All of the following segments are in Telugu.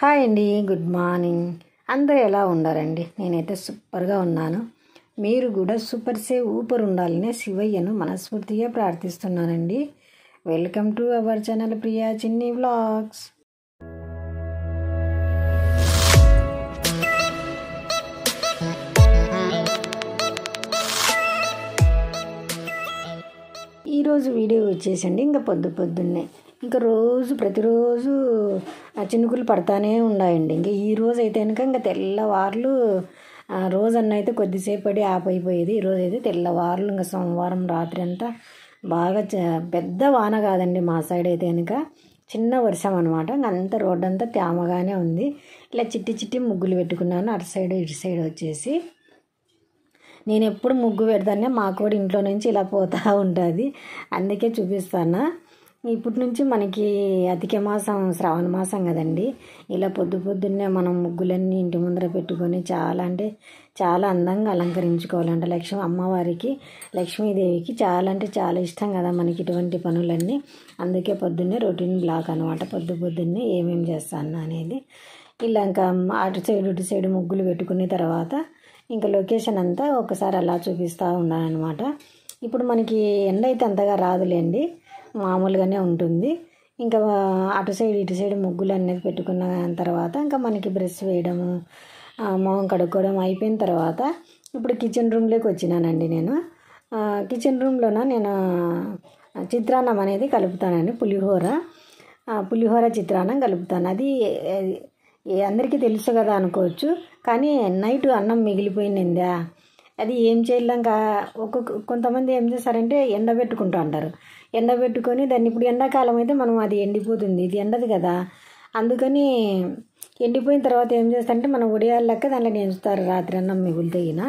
హాయ్ అండి గుడ్ మార్నింగ్ అందరూ ఎలా ఉన్నారండి నేనైతే సూపర్గా ఉన్నాను మీరు కూడా సూపర్ సే ఊపర్ ఉండాలని శివయ్యను మనస్ఫూర్తిగా ప్రార్థిస్తున్నానండి welcome to our channel Priya Chinni vlogs ఈరోజు వీడియో వచ్చేసండి ఇంకా పొద్దు పొద్దున్నే ఇంకా రోజు ప్రతిరోజు ఆ చినుకులు పడతానే ఉన్నాయండి ఇంకా ఈ రోజు అయితే కనుక ఇంకా తెల్లవార్లు ఆ రోజన్న అయితే కొద్దిసేపు పడి ఆపైపోయేది ఈరోజు అయితే తెల్లవార్లు ఇంకా సోమవారం రాత్రి అంతా బాగా చ- పెద్ద వాన కాదండి మా సైడ్ అయితే కనుక చిన్న వర్షం అనమాట అంత రోడ్డు అంతా తేమగానే ఉంది ఇలా చిట్టి చిట్టి ముగ్గులు పెట్టుకున్నాను అటు సైడ్ ఇటు సైడ్ వచ్చేసి నేను ఎప్పుడు ముగ్గు పెడతానే మా కూడా ఇంట్లో నుంచి ఇలా పోతూ ఉంటుంది అందుకే చూపిస్తాను ఇప్పటి నుంచి మనకి అధిక మాసం శ్రావణ మాసం కదండి ఇలా పొద్దు పొద్దున్నే మనం ముగ్గులన్నీ ఇంటి ముందర పెట్టుకొని చాలా అంటే చాలా అందంగా అలంకరించుకోవాలంట లక్ష్మి అమ్మవారికి లక్ష్మీదేవికి చాలా అంటే చాలా ఇష్టం కదా మనకి ఇటువంటి పనులన్నీ అందుకే పొద్దున్నే రొటీన్ బ్లాక్ అనమాట పొద్దు పొద్దున్నే ఏమేమి చేస్తాను అనేది ఇలా ఇంకా అటు సైడ్ ఇటు సైడ్ ముగ్గులు పెట్టుకున్న తర్వాత ఇంకా లొకేషన్ అంతా ఒకసారి అలా చూపిస్తూ ఉన్నాను అనమాట ఇప్పుడు మనకి ఎండ అయితే అంతగా రాదులేండి మామూలుగానే ఉంటుంది ఇంకా అటు సైడ్ ఇటు సైడ్ ముగ్గులు అనేది పెట్టుకున్న తర్వాత ఇంకా మనకి బ్రష్ వేయడము ఆ, మొహం కడుక్కోవడం అయిపోయిన తర్వాత ఇప్పుడు కిచెన్ రూమ్లోకి వచ్చినానండి నేను ఆ, కిచెన్ రూమ్లోన నేను చిత్రాన్నం అనేది కలుపుతానండి పులిహోర ఆ, పులిహోర చిత్రాన్నం కలుపుతాను అది ఏ- ఏ- అందరికీ తెలుసు కదా అనుకోవచ్చు కానీ నైట్ అన్నం మిగిలిపోయిందా అది ఏం చేయలేక ఒక్కొక్క కొంతమంది ఏం చేస్తారంటే ఎండబెట్టుకుంటూ అంటారు ఎండబెట్టుకొని దాన్ని ఇప్పుడు ఎండాకాలం అయితే మనం అది ఎండిపోతుంది ఇది ఎండదు కదా అందుకని ఎండిపోయిన తర్వాత ఏం చేస్తారంటే మనం ఉడియాల లెక్క దాంట్లో నేంచుతారు రాత్రి అన్నం మిగులుతగిన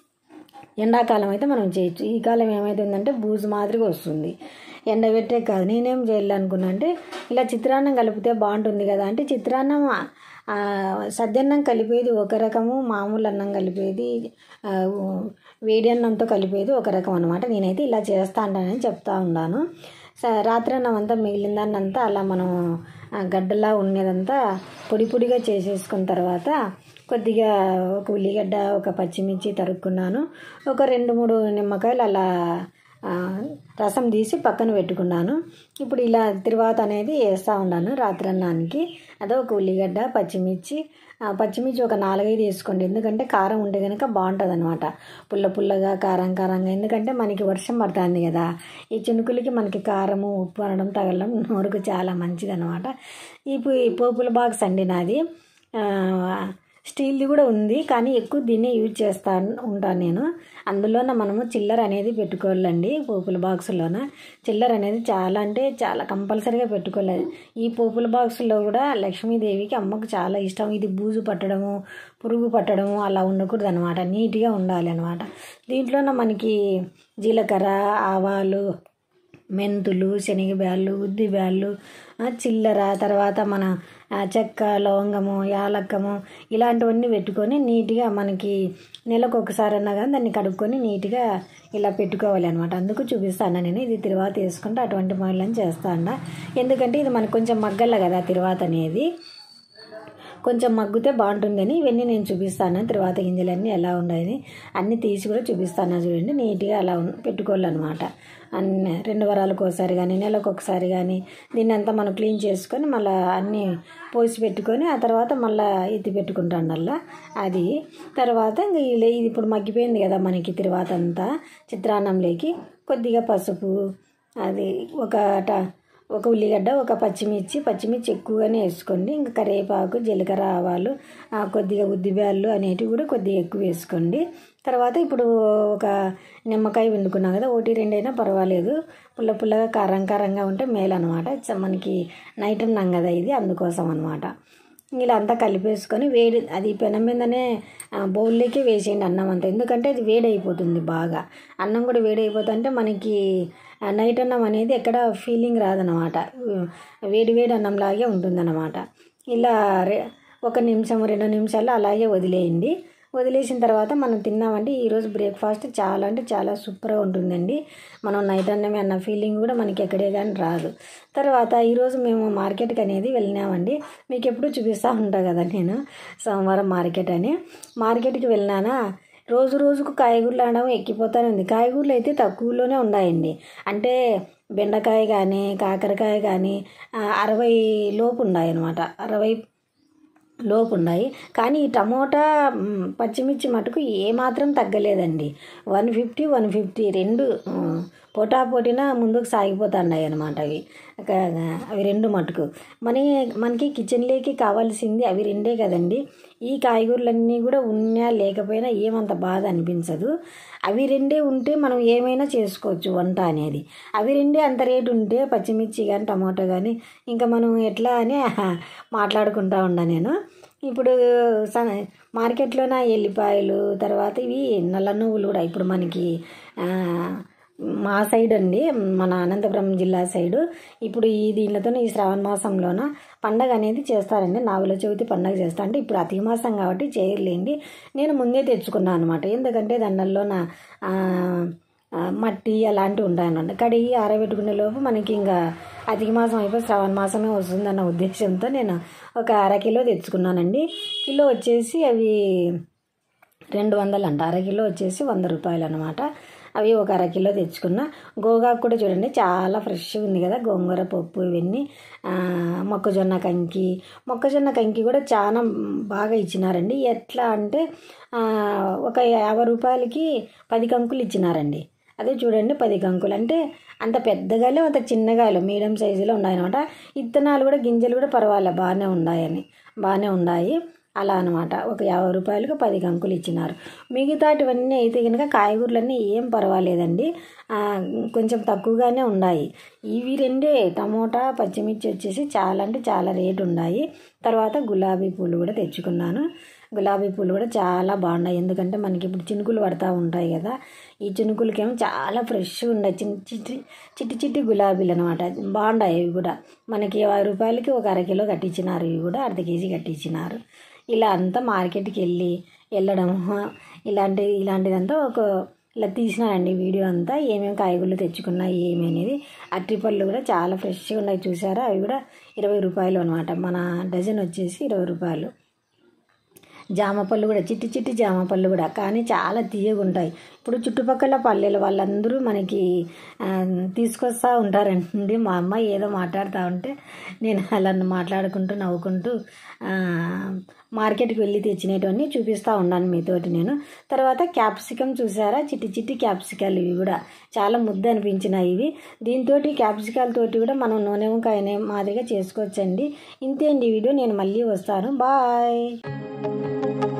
ఎండాకాలం అయితే మనం చేయొచ్చు ఈ కాలం ఏమవుతుందంటే బూజు మాదిరిగా వస్తుంది ఎండబెట్టే కాదు నేనేం చేయాలనుకున్నా అంటే ఇలా చిత్రాన్నం కలిపితే బాగుంటుంది కదా అంటే చిత్రాన్నం ఆ, సద్దన్నం కలిపేది ఒక రకము మామూలు అన్నం కలిపేది ఆ, వేడి అన్నంతో కలిపేది ఒక రకం అనమాట నేనైతే ఇలా చేస్తా అంటానని చెప్తా ఉన్నాను స- రాత్రి అన్నం అంతా మిగిలిన దాన్ని అంతా అలా మనం ఆ, గడ్డలా ఉన్నదంతా పొడి పొడిగా చేసేసుకున్న తర్వాత కొద్దిగా ఒక ఉల్లిగడ్డ ఒక పచ్చిమిర్చి తరుక్కున్నాను ఒక రెండు మూడు నిమ్మకాయలు అలా ఆ, రసం తీసి పక్కన పెట్టుకున్నాను ఇప్పుడు ఇలా తిరువాత అనేది వేస్తూ ఉన్నాను రాత్రి అన్నానికి అదే ఒక ఉల్లిగడ్డ పచ్చిమిర్చి ఆ, పచ్చిమిర్చి ఒక నాలుగైదు వేసుకోండి ఎందుకంటే కారం ఉంటే కనుక బాగుంటుంది అనమాట పుల్ల పుల్లగా కారం కారంగా ఎందుకంటే మనకి వర్షం పడుతుంది కదా ఈ చినుకులకి మనకి కారము ఉప్పు అనడం తగలడం నోరుకు చాలా మంచిది అనమాట ఇప్పుడు ఈ పోపుల బాక్స్ అండి నాది ఆ, స్టీల్ది కూడా ఉంది కానీ ఎక్కువ దీన్నే యూజ్ చేస్తా ఉంటాను నేను అందులోన మనము చిల్లర అనేది పెట్టుకోవాలండి పోపుల బాక్సులోన చిల్లర అనేది చాలా అంటే చాలా కంపల్సరీగా పెట్టుకోవాలి ఈ పోపుల బాక్సులో కూడా లక్ష్మీదేవికి అమ్మకు చాలా ఇష్టం ఇది బూజు పట్టడము పురుగు పట్టడము అలా ఉండకూడదు అనమాట నీట్గా ఉండాలి అనమాట దీంట్లోన మనకి జీలకర్ర ఆవాలు మెంతులు శనగబ్యాళ్ళు ఉద్ది బ్యాళ్ళు ఆ, చిల్లర తర్వాత మన ఆ, చెక్క లవంగము యాలక్కము ఇలాంటివన్నీ పెట్టుకొని నీట్గా మనకి నెలకు ఒకసారి అన్నా కానీ దాన్ని కడుక్కొని నీట్గా ఇలా పెట్టుకోవాలి అనమాట అందుకు చూపిస్తాను నేను ఇది తిరువాత వేసుకుంటే అటువంటి పనులను చేస్తాను ఎందుకంటే ఇది మనకు కొంచెం మగ్గల కదా తిరువాత అనేది కొంచెం మగ్గితే బాగుంటుందని ఇవన్నీ నేను చూపిస్తాను తర్వాత గింజలన్నీ ఎలా ఉన్నాయని అన్నీ తీసి కూడా చూపిస్తాను చూడండి నీట్గా అలా ఉన్- పెట్టుకోవాలన్నమాట అన్ని రెండు వారాలకు ఒకసారి కానీ నెలకు ఒకసారి కానీ దీన్ని అంతా మనం క్లీన్ చేసుకొని మళ్ళీ అన్నీ పోసి పెట్టుకొని ఆ తర్వాత మళ్ళీ ఎత్తి పెట్టుకుంటాను అలా అది తర్వాత ఇంక ఇలా ఇది ఇప్పుడు మగ్గిపోయింది కదా మనకి తర్వాత అంతా చిత్రాన్నంలోకి కొద్దిగా పసుపు అది ఒక ట- ఒక ఉల్లిగడ్డ ఒక పచ్చిమిర్చి పచ్చిమిర్చి ఎక్కువగానే వేసుకోండి ఇంకా కరివేపాకు జీలకర్ర ఆవాలు ఆ, కొద్దిగా ఉద్దిబ్యాళ్ళు అనేటివి కూడా కొద్దిగా ఎక్కువ వేసుకోండి తర్వాత ఇప్పుడు ఒక నిమ్మకాయ వండుకున్నాం కదా ఒకటి రెండైనా పర్వాలేదు పుల్ల పుల్లగా కారం కారంగా ఉంటే మేలు అనమాట మనకి నైట్ ఉన్నాం కదా ఇది అందుకోసం అనమాట ఇలా అంతా కలిపేసుకొని వేడి అది పెనం మీదనే ఆ, బౌల్లోకి వేసేయండి అన్నం అంతా ఎందుకంటే అది వేడి అయిపోతుంది బాగా అన్నం కూడా వేడి అయిపోతుంటే మనకి ఆ, నైట్ అన్నం అనేది ఎక్కడ ఫీలింగ్ రాదనమాట వేడి వేడి అన్నంలాగే ఉంటుందన్నమాట ఇలా రె ఒక నిమిషం రెండు నిమిషాలు అలాగే వదిలేయండి వదిలేసిన తర్వాత మనం తిన్నామంటే ఈరోజు బ్రేక్ఫాస్ట్ చాలా అంటే చాలా సూపర్గా ఉంటుందండి మనం నైట్ అన్నమే అన్న ఫీలింగ్ కూడా మనకి ఎక్కడే కానీ రాదు తర్వాత ఈరోజు మేము మార్కెట్కి అనేది వెళ్ళినామండి మీకు ఎప్పుడు చూపిస్తూ ఉంటా కదా నేను సోమవారం మార్కెట్ అని మార్కెట్కి వెళ్ళినానా రోజు రోజుకు కాయగూరలు అనడం ఎక్కిపోతానే ఉంది కాయగూరలు అయితే తక్కువలోనే ఉన్నాయండి అంటే బెండకాయ కానీ కాకరకాయ కానీ ఆ, అరవై లోపు ఉన్నాయి అనమాట అరవై లోపు ఉన్నాయి కానీ ఈ టమోటా మ్, పచ్చిమిర్చి మటుకు ఏమాత్రం తగ్గలేదండి వన్ ఫిఫ్టీ వన్ ఫిఫ్టీ రెండు మ్, పోటా పోటీన ముందుకు సాగిపోతున్నాయి అనమాట అవి ఒక- అవి రెండు మటుకు మన మనకి కిచెన్లోకి కావాల్సింది అవి రెండే కదండి ఈ కాయగూరలన్నీ కూడా ఉన్నా లేకపోయినా ఏమంత బాధ అనిపించదు అవి రెండే ఉంటే మనం ఏమైనా చేసుకోవచ్చు వంట అనేది అవి రెండే అంత రేటు ఉంటే పచ్చిమిర్చి కానీ టమాటో కానీ ఇంకా మనం ఎట్లా అని మాట్లాడుకుంటా ఉన్నా నేను ఇప్పుడు స మార్కెట్లోన ఎల్లిపాయలు తర్వాత ఇవి నల్ల నువ్వులు కూడా ఇప్పుడు మనకి ఆ, మా సైడ్ అండి మన అనంతపురం జిల్లా సైడు ఇప్పుడు ఈ దీనితో ఈ శ్రావణ మాసంలోన పండగ అనేది చేస్తారండి నాగుల చవితి పండగ చేస్తా అంటే ఇప్పుడు అతి మాసం కాబట్టి చేయలేండి నేను ముందే తెచ్చుకున్నాను అనమాట ఎందుకంటే దానిలోన ఆ, ఆ, మట్టి అలాంటివి ఉంటాయన్నమాట కడిగి ఆరబెట్టుకునే లోపు మనకి ఇంకా అధిక మాసం అయిపోయి శ్రావణ మాసమే వస్తుందన్న ఉద్దేశంతో నేను ఒక అర కిలో తెచ్చుకున్నానండి కిలో వచ్చేసి అవి రెండు వందలు అంట అర కిలో వచ్చేసి వంద రూపాయలు అనమాట అవి ఒక అర కిలో తెచ్చుకున్న గోగాకు కూడా చూడండి చాలా ఫ్రెష్గా ఉంది కదా గోంగూర పప్పు ఇవన్నీ ఆ, మొక్కజొన్న కంకి మొక్కజొన్న కంకి కూడా చాలా బాగా ఇచ్చినారండి ఎట్లా అంటే ఆ, ఒక యాభై రూపాయలకి పది కంకులు ఇచ్చినారండి అదే చూడండి పది కంకులు అంటే అంత పెద్దగాలే అంత చిన్నగాలు మీడియం సైజులో ఉన్నాయన్నమాట ఇత్తనాలు కూడా గింజలు కూడా పర్వాలే బాగానే ఉన్నాయని బాగానే ఉన్నాయి అలా అనమాట ఒక యాభై రూపాయలకు పది కంకులు ఇచ్చినారు మిగతాటివన్నీ అయితే కనుక కాయగూరలన్నీ ఏం పర్వాలేదండి ఆ, కొంచెం తక్కువగానే ఉన్నాయి ఇవి రెండే టమోటా పచ్చిమిర్చి వచ్చేసి చాలా అంటే చాలా రేటు ఉన్నాయి తర్వాత గులాబీ పూలు కూడా తెచ్చుకున్నాను గులాబీ పూలు కూడా చాలా బాగున్నాయి ఎందుకంటే మనకి ఇప్పుడు చినుకులు పడతా ఉంటాయి కదా ఈ చినుకులకేమో చాలా ఫ్రెష్గా ఉన్నాయి చిన్న చిట్టి చిట్టి చిట్టి గులాబీలు అనమాట బాగున్నాయి ఇవి కూడా మనకి యాభై రూపాయలకి ఒక అర కిలో కట్టించినారు ఇవి కూడా అర్ధ కేజీ కట్టించినారు ఇలా అంతా మార్కెట్కి వెళ్ళి వెళ్ళడం ఇలాంటి ఇలాంటిదంతా ఒక ఇలా తీసినానండి వీడియో అంతా ఏమేమి కాయగూరలు తెచ్చుకున్నా ఏమి అనేది అరటిపళ్ళు కూడా చాలా ఫ్రెష్గా ఉన్నాయి చూసారా అవి కూడా ఇరవై రూపాయలు అనమాట మన డజన్ వచ్చేసి ఇరవై రూపాయలు జామ పళ్ళు కూడా చిట్టి చిట్టి జామ పళ్ళు కూడా కానీ చాలా తీయగా ఉంటాయి ఇప్పుడు చుట్టుపక్కల పల్లెల వాళ్ళందరూ మనకి ఆ, తీసుకొస్తా ఉంటారండి మా అమ్మ ఏదో మాట్లాడుతూ ఉంటే నేను అలా మాట్లాడుకుంటూ నవ్వుకుంటూ ఆ, మార్కెట్కి వెళ్ళి తెచ్చినటువన్నీ చూపిస్తూ ఉన్నాను మీతోటి నేను తర్వాత క్యాప్సికమ్ చూసారా చిట్టి చిట్టి క్యాప్సికాలు ఇవి కూడా చాలా ముద్ద అనిపించినాయి ఇవి దీంతో క్యాప్సికాలతోటి కూడా మనం నూనె వంకాయనే మాదిరిగా చేసుకోవచ్చండి ఇంతే అండి ఈ వీడియో నేను మళ్ళీ వస్తాను బాయ్